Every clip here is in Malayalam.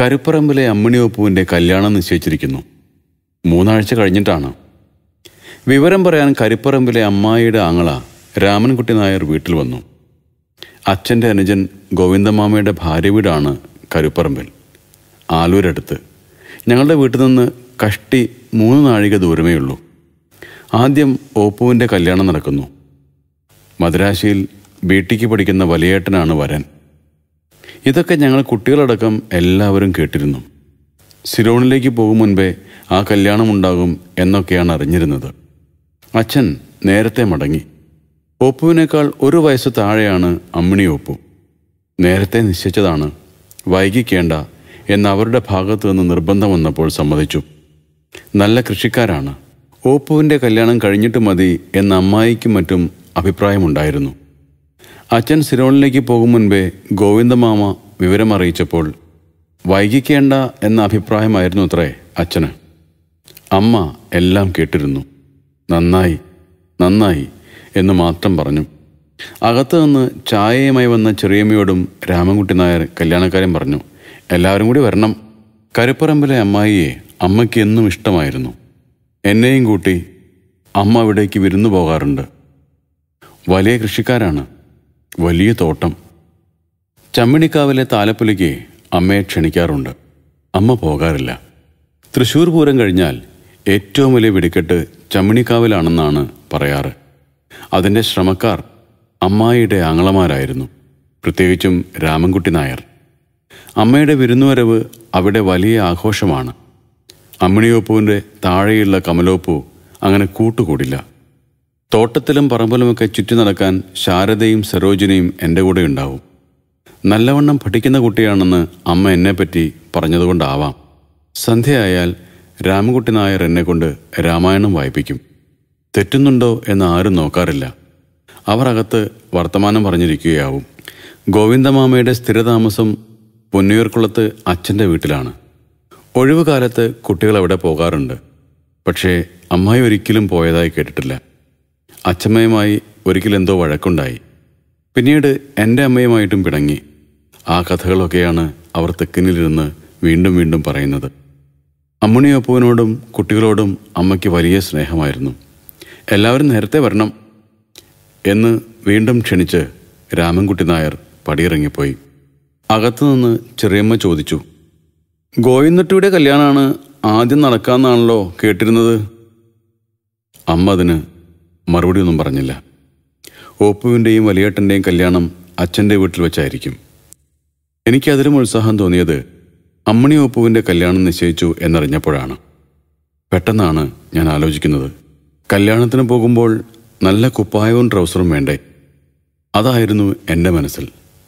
കരുപ്പറമ്പിലെ അമ്മിണി ഒപ്പുവിൻ്റെ കല്യാണം നിശ്ചയിച്ചിരിക്കുന്നു മൂന്നാഴ്ച കഴിഞ്ഞിട്ടാണ് വിവരം പറയാൻ കരിപ്പറമ്പിലെ അമ്മായിയുടെ ആങ്ങള രാമൻകുട്ടി നായർ വീട്ടിൽ വന്നു അച്ഛൻ്റെ അനുജൻ ഗോവിന്ദമാമയുടെ ഭാര്യ വീടാണ് കരുപ്പറമ്പിൽ ആലൂരടുത്ത് ഞങ്ങളുടെ വീട്ടിൽ നിന്ന് കഷ്ടി മൂന്ന് നാഴിക ദൂരമേ ഉള്ളൂ ആദ്യം ഓപ്പുവിൻ്റെ കല്യാണം നടക്കുന്നു മദ്രാശിയിൽ ബിടിക്ക് പഠിക്കുന്ന വലിയേട്ടനാണ് വരൻ ഇതൊക്കെ ഞങ്ങൾ കുട്ടികളടക്കം എല്ലാവരും കേട്ടിരുന്നു സിലോണിലേക്ക് പോകും മുൻപേ ആ കല്യാണമുണ്ടാകും എന്നൊക്കെയാണ് അറിഞ്ഞിരുന്നത് അച്ഛൻ നേരത്തെ മടങ്ങി ഒപ്പുവിനേക്കാൾ ഒരു വയസ്സ് താഴെയാണ് അമ്മിണി ഒപ്പു നേരത്തെ നിശ്ചയിച്ചതാണ് വൈകിക്കേണ്ട എന്ന് അവരുടെ ഭാഗത്തു നിന്ന് നിർബന്ധം വന്നപ്പോൾ സമ്മതിച്ചു നല്ല കൃഷിക്കാരാണ് ഓപ്പുവിൻ്റെ കല്യാണം കഴിഞ്ഞിട്ട് മതി എന്ന അമ്മായിക്കും മറ്റും അഭിപ്രായമുണ്ടായിരുന്നു അച്ഛൻ സിലോണിലേക്ക് പോകും മുൻപേ ഗോവിന്ദമാമ വിവരമറിയിച്ചപ്പോൾ വൈകിക്കേണ്ട എന്ന അഭിപ്രായമായിരുന്നു അത്രേ അച്ഛന് അമ്മ എല്ലാം കേട്ടിരുന്നു നന്നായി നന്നായി എന്ന് മാത്രം പറഞ്ഞു അകത്ത് നിന്ന് ചായയുമായി വന്ന ചെറിയമ്മയോടും രാമൻകുട്ടി നായർ കല്യാണക്കാരൻ പറഞ്ഞു എല്ലാവരും കൂടി വരണം കരുപ്പറമ്പിലെ അമ്മായിയെ അമ്മയ്ക്ക് എന്നും ഇഷ്ടമായിരുന്നു എന്നെയും കൂട്ടി അമ്മ അവിടേക്ക് വിരുന്നു പോകാറുണ്ട് വലിയ കൃഷിക്കാരാണ് വലിയ തോട്ടം ചമ്മിണിക്കാവിലെ താലപ്പൊലിക്ക് അമ്മയെ ക്ഷണിക്കാറുണ്ട് അമ്മ പോകാറില്ല തൃശ്ശൂർ പൂരം കഴിഞ്ഞാൽ ഏറ്റവും വലിയ വെടിക്കെട്ട് ചമ്മിണിക്കാവിലാണെന്നാണ് പറയാറ് അതിൻ്റെ ശ്രമക്കാർ അമ്മായിയുടെ ആങ്ങളമാരായിരുന്നു പ്രത്യേകിച്ചും രാമൻകുട്ടി നായർ അമ്മയുടെ വിരുന്നുവരവ് അവിടെ വലിയ ആഘോഷമാണ് അമ്മിണിയോപ്പുവിൻ്റെ താഴെയുള്ള കമലോപ്പു അങ്ങനെ കൂട്ടുകൂടില്ല തോട്ടത്തിലും പറമ്പിലുമൊക്കെ ചുറ്റി നടക്കാൻ ശാരദയും സരോജിനിയും എൻ്റെ കൂടെ ഉണ്ടാവും നല്ലവണ്ണം പഠിക്കുന്ന കുട്ടിയാണെന്ന് അമ്മ എന്നെപ്പറ്റി പറഞ്ഞതുകൊണ്ടാവാം സന്ധ്യയായാൽ രാമൻകുട്ടി നായർ എന്നെ കൊണ്ട് രാമായണം വായിപ്പിക്കും തെറ്റുന്നുണ്ടോ എന്ന് ആരും നോക്കാറില്ല അവർ അകത്ത് വർത്തമാനം പറഞ്ഞിരിക്കുകയാവും ഗോവിന്ദമാമയുടെ സ്ഥിരതാമസം പൊന്നിയൂർക്കുളത്ത് അച്ഛൻ്റെ വീട്ടിലാണ് ഒഴിവുകാലത്ത് കുട്ടികൾ അവിടെ പോകാറുണ്ട് പക്ഷേ അമ്മായി ഒരിക്കലും പോയതായി കേട്ടിട്ടില്ല അച്ഛമ്മയുമായി ഒരിക്കലെന്തോ വഴക്കുണ്ടായി പിന്നീട് എൻ്റെ അമ്മയുമായിട്ടും പിണങ്ങി ആ കഥകളൊക്കെയാണ് അവർ തെക്കിനിലിരുന്ന് വീണ്ടും വീണ്ടും പറയുന്നത് അമ്മുണിയപ്പുവിനോടും കുട്ടികളോടും അമ്മയ്ക്ക് വലിയ സ്നേഹമായിരുന്നു എല്ലാവരും നേരത്തെ വരണം എന്ന് വീണ്ടും ക്ഷണിച്ച് രാമൻകുട്ടി നായർ പടിയിറങ്ങിപ്പോയി അകത്തുനിന്ന് ചെറിയമ്മ ചോദിച്ചു ഗോവിന്ദട്ടിയുടെ കല്യാണമാണ് ആദ്യം നടക്കാമെന്നാണല്ലോ കേട്ടിരുന്നത് അമ്മ അതിന് മറുപടി ഒന്നും പറഞ്ഞില്ല ഓപ്പുവിൻ്റെയും വലിയേട്ടൻ്റെയും കല്യാണം അച്ഛൻ്റെ വീട്ടിൽ വെച്ചായിരിക്കും എനിക്കതിലും ഉത്സാഹം തോന്നിയത് അമ്മണി ഓപ്പുവിൻ്റെ കല്യാണം നിശ്ചയിച്ചു എന്നറിഞ്ഞപ്പോഴാണ് പെട്ടെന്നാണ് ഞാൻ ആലോചിക്കുന്നത് കല്യാണത്തിന് പോകുമ്പോൾ നല്ല കുപ്പായവും ട്രൗസറും വേണ്ടേ അതായിരുന്നു എൻ്റെ മനസ്സിൽ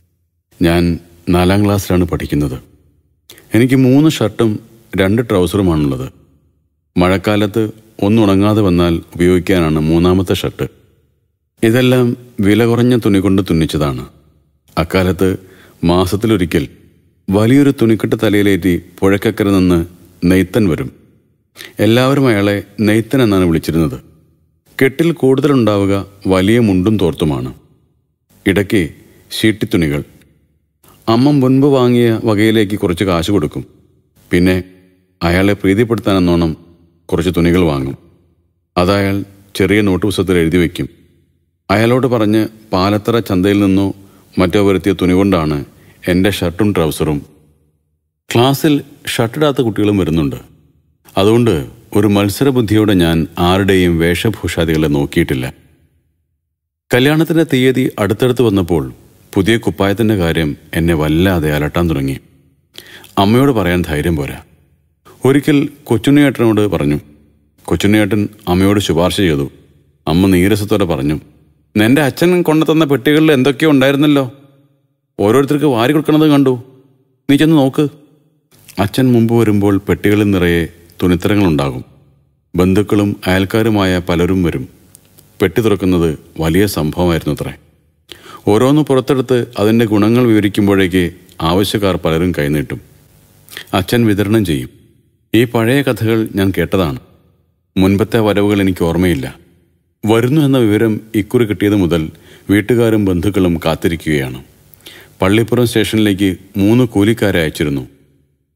ഞാൻ നാലാം ക്ലാസ്സിലാണ് പഠിക്കുന്നത് എനിക്ക് മൂന്ന് ഷർട്ടും രണ്ട് ട്രൗസറുമാണുള്ളത് മഴക്കാലത്ത് ഒന്നുണങ്ങാതെ വന്നാൽ ഉപയോഗിക്കാനാണ് മൂന്നാമത്തെ ഷർട്ട് ഇതെല്ലാം വില കുറഞ്ഞ തുണി കൊണ്ട് തുന്നിച്ചതാണ് അക്കാലത്ത് മാസത്തിലൊരിക്കൽ വലിയൊരു തുണിക്കെട്ട് തലയിലേറ്റി പുഴക്കക്കര നിന്ന് നെയ്ത്തൻ വരും എല്ലാവരും അയാളെ നെയ്ത്തൻ എന്നാണ് വിളിച്ചിരുന്നത് കെട്ടിൽ കൂടുതലുണ്ടാവുക വലിയ മുണ്ടും തോർത്തുമാണ് ഇടയ്ക്ക് ഷീട്ടിത്തുണികൾ അമ്മ മുൻപ് വാങ്ങിയ വകയിലേക്ക് കുറച്ച് കാശ് കൊടുക്കും പിന്നെ അയാളെ പ്രീതിപ്പെടുത്താനെന്നോണം കുറച്ച് തുണികൾ വാങ്ങും അതയാൾ ചെറിയ നോട്ട് പുസ്തകത്തിൽ എഴുതി വയ്ക്കും അയാളോട് പറഞ്ഞ് പാലത്തറ ചന്തയിൽ നിന്നോ മറ്റോ വരുത്തിയ തുണി കൊണ്ടാണ് എൻ്റെ ഷർട്ടും ട്രൗസറും ക്ലാസ്സിൽ ഷർട്ടിടാത്ത കുട്ടികളും വരുന്നുണ്ട് അതുകൊണ്ട് ഒരു മത്സരബുദ്ധിയോടെ ഞാൻ ആരുടെയും വേഷഭൂഷാദികളെ നോക്കിയിട്ടില്ല കല്യാണത്തിൻ്റെ തീയതി അടുത്തടുത്ത് വന്നപ്പോൾ പുതിയ കുപ്പായത്തിൻ്റെ കാര്യം എന്നെ വല്ലാതെ അലട്ടാൻ തുടങ്ങി അമ്മയോട് പറയാൻ ധൈര്യം പോരാ ഒരിക്കൽ കൊച്ചുണ്ണിയേട്ടനോട് പറഞ്ഞു കൊച്ചുണ്ണിയേട്ടൻ അമ്മയോട് ശുപാർശ ചെയ്തു അമ്മ നീരസത്തോടെ പറഞ്ഞു നിന്റെ അച്ഛൻ കൊണ്ടുതന്ന പെട്ടികളിൽ എന്തൊക്കെയോ ഉണ്ടായിരുന്നല്ലോ ഓരോരുത്തർക്ക് വാരി കൊടുക്കണത് കണ്ടു നീ ചെന്ന് നോക്ക് അച്ഛൻ മുമ്പ് വരുമ്പോൾ പെട്ടികളിൽ നിറയെ തുണിത്തരങ്ങളുണ്ടാകും ബന്ധുക്കളും അയൽക്കാരുമായ പലരും വരും പെട്ടി തുറക്കുന്നത് വലിയ സംഭവമായിരുന്നു അത്രേ ഓരോന്ന് പുറത്തെടുത്ത് അതിൻ്റെ ഗുണങ്ങൾ വിവരിക്കുമ്പോഴേക്ക് ആവശ്യക്കാർ പലരും കൈനീട്ടും അച്ഛൻ വിതരണം ചെയ്യും ഈ പഴയ കഥകൾ ഞാൻ കേട്ടതാണ് മുൻപത്തെ വരവുകൾ എനിക്ക് ഓർമ്മയില്ല വരുന്നു എന്ന വിവരം ഇക്കുറി കിട്ടിയത് മുതൽ വീട്ടുകാരും ബന്ധുക്കളും കാത്തിരിക്കുകയാണ് പള്ളിപ്പുറം സ്റ്റേഷനിലേക്ക് മൂന്ന് കൂലിക്കാരെ അയച്ചിരുന്നു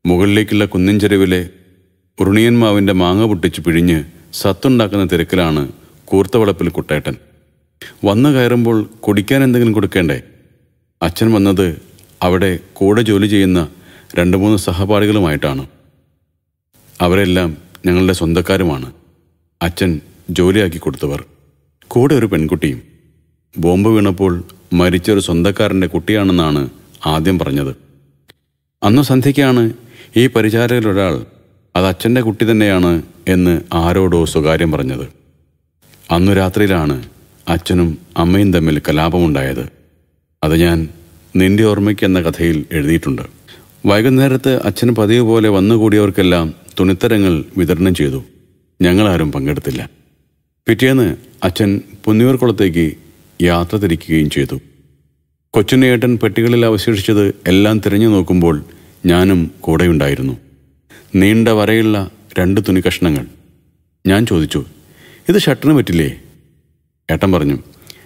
മുകളിലേക്കുള്ള കുന്നിൻ ചെരുവിലെ ഉരുണിയൻ മാവിൻ്റെ മാങ്ങ പൊട്ടിച്ച് പിഴിഞ്ഞ് സത്തുണ്ടാക്കുന്ന തിരക്കിലാണ് കൂർത്തവളപ്പിൽ കുട്ടേട്ടൻ വന്നു കയറുമ്പോൾ കുടിക്കാൻ എന്തെങ്കിലും കൊടുക്കേണ്ടേ അച്ഛൻ വന്നത് അവിടെ കൂടെ ജോലി ചെയ്യുന്ന രണ്ട് മൂന്ന് സഹപാഠികളുമായിട്ടാണ് അവരെല്ലാം ഞങ്ങളുടെ സ്വന്തക്കാരുമാണ് അച്ഛൻ ജോലിയാക്കി കൊടുത്തവർ കൂടെ ഒരു പെൺകുട്ടിയും ബോംബ് വീണപ്പോൾ മരിച്ച ഒരു സ്വന്തക്കാരൻ്റെ കുട്ടിയാണെന്നാണ് ആദ്യം പറഞ്ഞത് അന്ന് സന്ധ്യയ്ക്കാണ് ഈ പരിചാരകരൊരാൾ അത് അച്ഛൻ്റെ കുട്ടി തന്നെയാണ് എന്ന് ആരോടോ സ്വകാര്യം പറഞ്ഞത് അന്നു രാത്രിയിലാണ് അച്ഛനും അമ്മയും തമ്മിൽ കലാപമുണ്ടായത് അത് ഞാൻ നിന്റെ ഓർമ്മയ്ക്ക് എന്ന കഥയിൽ എഴുതിയിട്ടുണ്ട് വൈകുന്നേരത്ത് അച്ഛൻ പതിവ് പോലെ വന്നുകൂടിയവർക്കെല്ലാം തുണിത്തരങ്ങൾ വിതരണം ചെയ്തു ഞങ്ങളാരും പങ്കെടുത്തില്ല പിറ്റേന്ന് അച്ഛൻ പുന്നിയൂർക്കുളത്തേക്ക് യാത്ര തിരിക്കുകയും ചെയ്തു കൊച്ചുണ്ണിയേട്ടൻ പെട്ടികളിൽ അവശേഷിച്ചത് എല്ലാം തിരഞ്ഞു നോക്കുമ്പോൾ ഞാനും കൂടെയുണ്ടായിരുന്നു നീണ്ട വരയുള്ള രണ്ട് തുണി കഷ്ണങ്ങൾ ഞാൻ ചോദിച്ചു ഇത് ഷർട്ടിന് പറ്റില്ലേ ഏട്ടൻ പറഞ്ഞു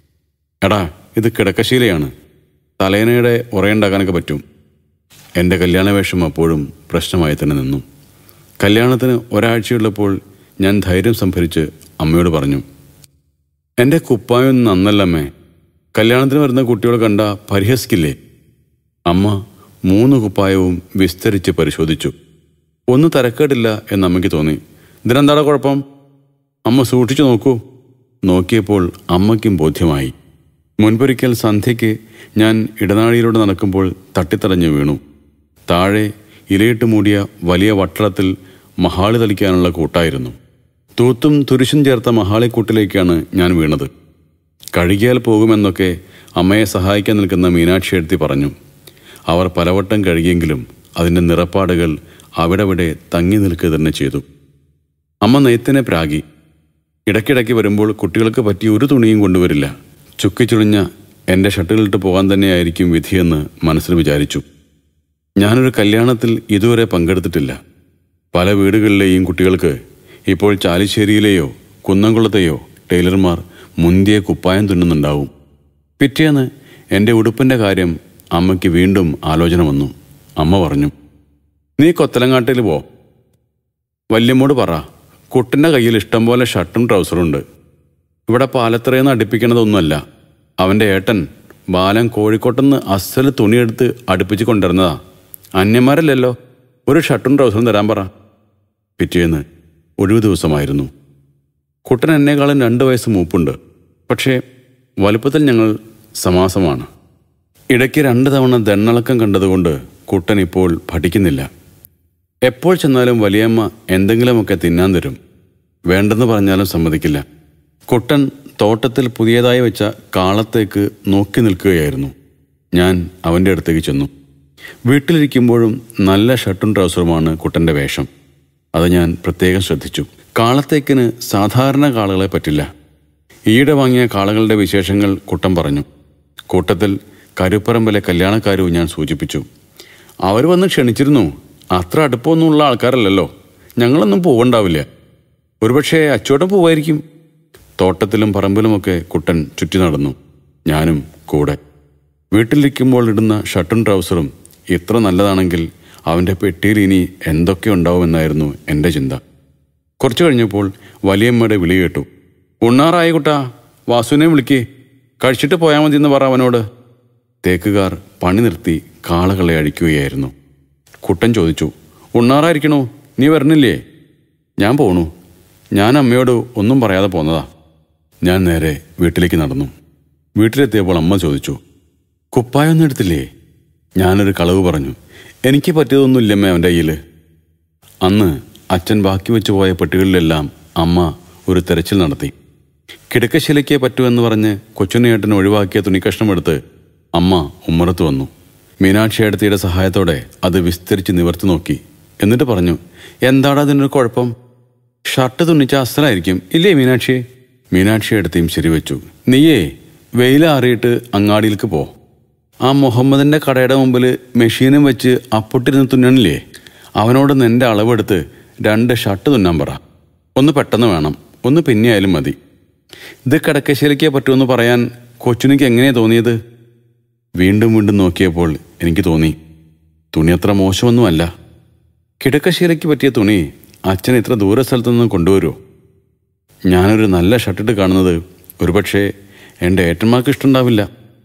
എടാ ഇത് കിടക്കശീലയാണ് തലേനയുടെ ഉറയുണ്ടാക്കാനൊക്കെ പറ്റും എൻ്റെ കല്യാണ വേഷം അപ്പോഴും പ്രശ്നമായി തന്നെ നിന്നു കല്യാണത്തിന് ഒരാഴ്ചയുള്ളപ്പോൾ ഞാൻ ധൈര്യം സംഭരിച്ച് അമ്മയോട് പറഞ്ഞു എൻ്റെ കുപ്പായം നന്നല്ലമ്മേ കല്യാണത്തിന് വരുന്ന കുട്ടികളെ കണ്ട പരിഹസിക്കില്ലേ അമ്മ മൂന്ന് കുപ്പായവും വിസ്തരിച്ച് പരിശോധിച്ചു ഒന്ന് തരക്കേടില്ല എന്ന് അമ്മയ്ക്ക് തോന്നി ഇതിനെന്താടാ കുഴപ്പം അമ്മ സൂക്ഷിച്ചു നോക്കൂ നോക്കിയപ്പോൾ അമ്മയ്ക്കും ബോധ്യമായി മുൻപൊരിക്കൽ സന്ധ്യയ്ക്ക് ഞാൻ ഇടനാഴിയിലൂടെ നടക്കുമ്പോൾ തട്ടിത്തടഞ്ഞു വീണു താഴെ ഇലയിട്ട് മൂടിയ വലിയ വട്ടളത്തിൽ മഹാളി തളിക്കാനുള്ള കൂട്ടായിരുന്നു തൂത്തും തുരിശും ചേർത്ത മഹാളിക്കൂട്ടിലേക്കാണ് ഞാൻ വീണത് കഴുകിയാൽ പോകുമെന്നൊക്കെ അമ്മയെ സഹായിക്കാൻ നിൽക്കുന്ന മീനാക്ഷി എഴുത്തി പറഞ്ഞു അവർ പലവട്ടം കഴുകിയെങ്കിലും അതിൻ്റെ നിറപ്പാടുകൾ അവിടെവിടെ തങ്ങി നിൽക്കുക തന്നെ ചെയ്തു അമ്മ നെയ്ത്തിനെ പ്രാഗി ഇടയ്ക്കിടയ്ക്ക് വരുമ്പോൾ കുട്ടികൾക്ക് പറ്റിയ ഒരു തുണിയും കൊണ്ടുവരില്ല ചുക്കിച്ചുളിഞ്ഞ എൻ്റെ ഷട്ടിലിട്ട് പോകാൻ തന്നെയായിരിക്കും വിധിയെന്ന് മനസ്സിൽ വിചാരിച്ചു ഞാനൊരു കല്യാണത്തിൽ ഇതുവരെ പങ്കെടുത്തിട്ടില്ല പല വീടുകളിലെയും കുട്ടികൾക്ക് ഇപ്പോൾ ചാലിശ്ശേരിയിലെയോ കുന്നംകുളത്തെയോ ടൈലർമാർ മുന്തിയ കുപ്പായം തുന്നുന്നുണ്ടാവും പിറ്റേന്ന് എൻ്റെ ഉടുപ്പിൻ്റെ കാര്യം അമ്മയ്ക്ക് വീണ്ടും ആലോചന വന്നു അമ്മ പറഞ്ഞു നീ കൊത്തലങ്ങാട്ടിൽ പോ വല്യമ്മോട് പറ കുട്ടിൻ്റെ കയ്യിൽ ഇഷ്ടം പോലെ ഷർട്ടും ട്രൗസറുണ്ട് ഇവിടെ പാലത്തറയെന്ന് അടുപ്പിക്കണതൊന്നുമല്ല അവൻ്റെ ഏട്ടൻ ബാലൻ കോഴിക്കോട്ടുനിന്ന് അസല് തുണിയെടുത്ത് അടുപ്പിച്ച് കൊണ്ടുവരുന്നതാ അന്യന്മാരല്ലല്ലോ ഒരു ഷർട്ടും ട്രൗസറും തരാൻ പറ പിറ്റേന്ന് ഒഴിവു ദിവസമായിരുന്നു കുട്ടൻ എന്നേക്കാളും രണ്ട് വയസ്സ് മൂപ്പുണ്ട് പക്ഷേ വലുപ്പത്തിൽ ഞങ്ങൾ സമാസമാണ് ഇടയ്ക്ക് രണ്ട് തവണ ദണ്ണിളക്കം കണ്ടതുകൊണ്ട് കുട്ടൻ ഇപ്പോൾ പഠിക്കുന്നില്ല എപ്പോൾ ചെന്നാലും വലിയമ്മ എന്തെങ്കിലുമൊക്കെ തിന്നാൻ തരും വേണ്ടെന്ന് പറഞ്ഞാലും സമ്മതിക്കില്ല കുട്ടൻ തോട്ടത്തിൽ പുതിയതായി വെച്ച കാളത്തേക്ക് നോക്കി നിൽക്കുകയായിരുന്നു ഞാൻ അവൻ്റെ അടുത്തേക്ക് ചെന്നു വീട്ടിലിരിക്കുമ്പോഴും നല്ല ഷർട്ടും ട്രൗസറുമാണ് കുട്ടൻ്റെ വേഷം അത് ഞാൻ പ്രത്യേകം ശ്രദ്ധിച്ചു കാളത്തേക്കിന് സാധാരണ കാളകളെ പറ്റില്ല ഈയിടെ വാങ്ങിയ കാളകളുടെ വിശേഷങ്ങൾ കുട്ടൻ പറഞ്ഞു കൂട്ടത്തിൽ കരുപ്പറമ്പിലെ കല്യാണക്കാരും ഞാൻ സൂചിപ്പിച്ചു അവർ വന്ന് ക്ഷണിച്ചിരുന്നു അത്ര അടുപ്പമൊന്നുമുള്ള ആൾക്കാരല്ലല്ലോ ഞങ്ങളൊന്നും പോവണ്ടാവില്ല ഒരുപക്ഷെ അച്ചോട്ടം പോവായിരിക്കും തോട്ടത്തിലും പറമ്പിലുമൊക്കെ കുട്ടൻ ചുറ്റി നടന്നു ഞാനും കൂടെ വീട്ടിലിരിക്കുമ്പോൾ ഇടുന്ന ഷർട്ടും ട്രൗസറും ഇത്ര നല്ലതാണെങ്കിൽ അവൻ്റെ പെട്ടിയിൽ ഇനി എന്തൊക്കെ ഉണ്ടാവുമെന്നായിരുന്നു എൻ്റെ ചിന്ത കുറച്ചു കഴിഞ്ഞപ്പോൾ വലിയമ്മയുടെ വിളി കേട്ടു ഉണ്ണാറായി കുട്ടാ വാസുവിനെ വിളിക്കേ കഴിച്ചിട്ട് പോയാൽ മതി എന്ന് പറ അവനോട് തേക്കുകാർ പണി നിർത്തി കാളകളെ അഴിക്കുകയായിരുന്നു കുട്ടൻ ചോദിച്ചു ഉണ്ണാറായിരിക്കണോ നീ വരണില്ലേ ഞാൻ പോണു ഞാൻ അമ്മയോട് ഒന്നും പറയാതെ പോന്നതാ ഞാൻ നേരെ വീട്ടിലേക്ക് നടന്നു വീട്ടിലെത്തിയപ്പോൾ അമ്മ ചോദിച്ചു കുപ്പായൊന്നും എടുത്തില്ലേ ഞാനൊരു കളവ് പറഞ്ഞു എനിക്ക് പറ്റിയതൊന്നുമില്ലമ്മേ അവൻ്റെ കയ്യിൽ അന്ന് അച്ഛൻ ബാക്കി വെച്ചു പോയ പെട്ടികളിലെല്ലാം അമ്മ ഒരു തെരച്ചിൽ നടത്തി കിടക്കശിലയ്ക്ക് പറ്റുമെന്ന് പറഞ്ഞ് കൊച്ചുണ്ണിയേട്ടൻ ഒഴിവാക്കിയ തുണിക്കഷ്ണം എടുത്ത് അമ്മ ഉമ്മറത്ത് വന്നു മീനാക്ഷി അടുത്തിയുടെ സഹായത്തോടെ അത് വിസ്തരിച്ച് നിവർത്തി നോക്കി എന്നിട്ട് പറഞ്ഞു എന്താടാ അതിനൊരു കുഴപ്പം ഷർട്ട് തുന്നിച്ച അസലായിരിക്കും ഇല്ലേ മീനാക്ഷി മീനാക്ഷി അടുത്തേയും ശരിവെച്ചു നീയേ വെയിലാറിയിട്ട് അങ്ങാടിയിലേക്ക് പോ ആ മുഹമ്മദിന്റെ കടയുടെ മുമ്പിൽ മെഷീനും വെച്ച് അപ്പൊട്ടിരുന്ന് തുന്നണില്ലേ അവനോട് നിന്റെ അളവെടുത്ത് രണ്ട് ഷർട്ട് തുന്നാൻ പറ ഒന്ന് പെട്ടെന്ന് വേണം ഒന്ന് പിന്നെയായാലും മതി ഇത് കിടക്കശ്ശേരിക്കേ പറ്റുമെന്ന് പറയാൻ കൊച്ചുനിക്ക് എങ്ങനെയാ തോന്നിയത് വീണ്ടും വീണ്ടും നോക്കിയപ്പോൾ എനിക്ക് തോന്നി തുണി അത്ര മോശമൊന്നുമല്ല കിടക്കശീലയ്ക്ക് പറ്റിയ തുണി അച്ഛൻ ഇത്ര ദൂര സ്ഥലത്തു നിന്ന് കൊണ്ടുവരുമോ ഞാനൊരു നല്ല ഷർട്ടിട്ട് കാണുന്നത് ഒരുപക്ഷെ എൻ്റെ ഏട്ടന്മാർക്ക് ഇഷ്ടമുണ്ടാവില്ല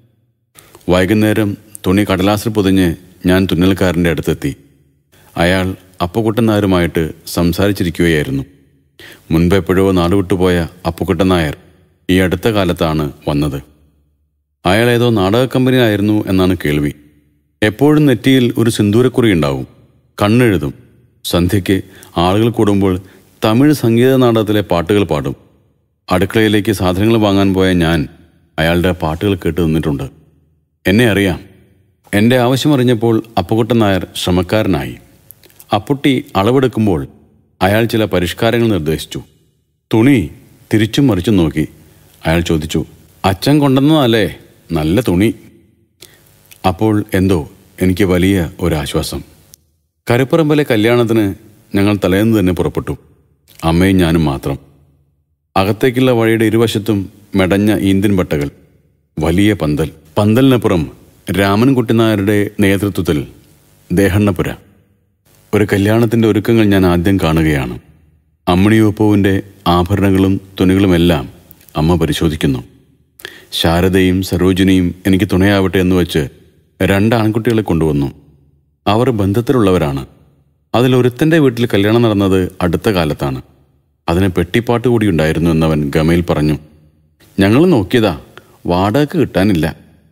വൈകുന്നേരം തുണി കടലാസിൽ പൊതിഞ്ഞ് ഞാൻ തുന്നൽക്കാരൻ്റെ അടുത്തെത്തി അയാൾ അപ്പുക്കുട്ടൻ നായരുമായിട്ട് സംസാരിച്ചിരിക്കുകയായിരുന്നു മുൻപ് എപ്പോഴോ നാടുവിട്ടുപോയ അപ്പുക്കുട്ടൻ നായർ ഈ അടുത്ത കാലത്താണ് വന്നത് അയാൾ ഏതോ നാടക കമ്പനിയായിരുന്നു എന്നാണ് കേൾവി എപ്പോഴും നെറ്റിയിൽ ഒരു സിന്ദൂരക്കുറി ഉണ്ടാവും കണ്ണെഴുതും സന്ധ്യയ്ക്ക് ആളുകൾ കൂടുമ്പോൾ തമിഴ് സംഗീത നാടകത്തിലെ പാട്ടുകൾ പാടും അടുക്കളയിലേക്ക് സാധനങ്ങൾ വാങ്ങാൻ പോയ ഞാൻ അയാളുടെ പാട്ടുകൾ കേട്ട് നിന്നിട്ടുണ്ട് എന്നെ അറിയാം എൻ്റെ ആവശ്യമറിഞ്ഞപ്പോൾ അപ്പുക്കുട്ടൻ നായർ ശ്രമക്കാരനായി അപ്പുട്ടി അളവെടുക്കുമ്പോൾ അയാൾ ചില പരിഷ്കാരങ്ങൾ നിർദ്ദേശിച്ചു തുണി തിരിച്ചും മറിച്ചും നോക്കി അയാൾ ചോദിച്ചു അച്ഛൻ കൊണ്ടുവന്നതല്ലേ നല്ല തുണി അപ്പോൾ എന്തോ എനിക്ക് വലിയ ഒരാശ്വാസം കരുപ്പറമ്പിലെ കല്യാണത്തിന് ഞങ്ങൾ തലേന്ന് തന്നെ പുറപ്പെട്ടു അമ്മയും ഞാനും മാത്രം അകത്തേക്കുള്ള വഴിയുടെ ഇരുവശത്തും മെടഞ്ഞ ഈന്തിൻ പട്ടകൾ വലിയ പന്തൽ പന്തലിനപ്പുറം രാമൻകുട്ടി നായരുടെ നേതൃത്വത്തിൽ ദേഹണ്ണപുര ഒരു കല്യാണത്തിൻ്റെ ഒരുക്കങ്ങൾ ഞാൻ ആദ്യം കാണുകയാണ് അമ്മണിയോപ്പുവിൻ്റെ ആഭരണങ്ങളും തുണികളുമെല്ലാം അമ്മ പരിശോധിക്കുന്നു ശാരദയും സരോജിനിയും എനിക്ക് തുണയാവട്ടെ എന്ന് വെച്ച് രണ്ട് ആൺകുട്ടികളെ കൊണ്ടുവന്നു അവർ ബന്ധത്തിലുള്ളവരാണ് അതിലൊരുത്തൻ്റെ വീട്ടിൽ കല്യാണം നടന്നത് അടുത്ത കാലത്താണ് അതിന് പെട്ടിപ്പാട്ട് കൂടി ഉണ്ടായിരുന്നു എന്നവൻ ഗമയിൽ പറഞ്ഞു ഞങ്ങൾ നോക്കിയതാ വാടക കിട്ടാനില്ല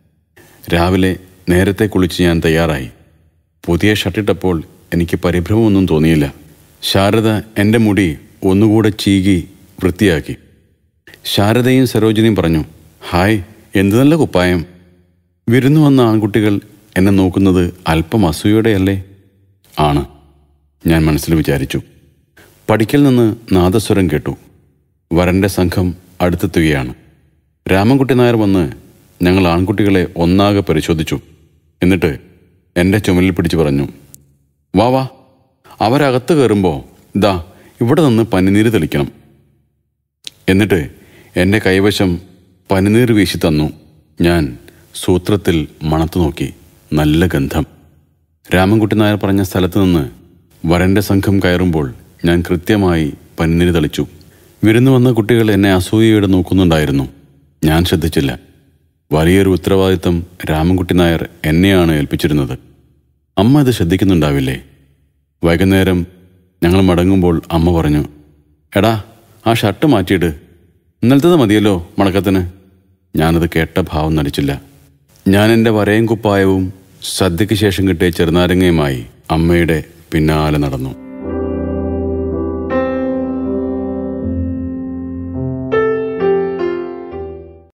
രാവിലെ നേരത്തെ കുളിച്ച് ഞാൻ തയ്യാറായി പുതിയ ഷർട്ടിട്ടപ്പോൾ എനിക്ക് പരിഭ്രമമൊന്നും തോന്നിയില്ല ശാരദ എൻ്റെ മുടി ഒന്നുകൂടെ ചീകി വൃത്തിയാക്കി ശാരദയും സരോജിനിയും പറഞ്ഞു ഹായ് എന്ത് നല്ല കുപ്പായം വിരുന്നു വന്ന ആൺകുട്ടികൾ എന്നെ നോക്കുന്നത് അല്പം അസൂയോടെയല്ലേ ആണ് ഞാൻ മനസ്സിൽ വിചാരിച്ചു പടിക്കൽ നിന്ന് നാദസ്വരം കേട്ടു വരൻ്റെ സംഘം അടുത്തെത്തുകയാണ് രാമൻകുട്ടി നായർ വന്ന് ഞങ്ങൾ ആൺകുട്ടികളെ ഒന്നാകെ പരിശോധിച്ചു എന്നിട്ട് എൻ്റെ ചുമലിൽ പിടിച്ചു പറഞ്ഞു വാ വാ അവരകത്ത് കയറുമ്പോൾ ഇതാ ഇവിടെ നിന്ന് പനിനീര് തെളിക്കണം എന്നിട്ട് എൻ്റെ കൈവശം പനിനീർ വീശി തന്നു ഞാൻ സൂത്രത്തിൽ മണത്തു നോക്കി നല്ല ഗന്ധം രാമൻകുട്ടി നായർ പറഞ്ഞ സ്ഥലത്ത് നിന്ന് വരൻ്റെ സംഘം കയറുമ്പോൾ ഞാൻ കൃത്യമായി പനിനീര് തളിച്ചു വിരുന്നു വന്ന കുട്ടികൾ എന്നെ അസൂയയോടെ നോക്കുന്നുണ്ടായിരുന്നു ഞാൻ ശ്രദ്ധിച്ചില്ല വലിയൊരു ഉത്തരവാദിത്തം രാമൻകുട്ടി നായർ എന്നെയാണ് ഏൽപ്പിച്ചിരുന്നത് അമ്മ ഇത് ശ്രദ്ധിക്കുന്നുണ്ടാവില്ലേ വൈകുന്നേരം ഞങ്ങൾ മടങ്ങുമ്പോൾ അമ്മ പറഞ്ഞു എടാ ആ ഷർട്ട് മാറ്റിയിട് ഇന്നലത്തത് മതിയല്ലോ മടക്കത്തിന് ഞാനത് കേട്ട ഭാവം നടിച്ചില്ല ഞാൻ എൻ്റെ വരയും കുപ്പായവും സദ്യയ്ക്ക് ശേഷം കിട്ടിയ ചെറുനാരങ്ങയുമായി അമ്മയുടെ പിന്നാലെ നടന്നു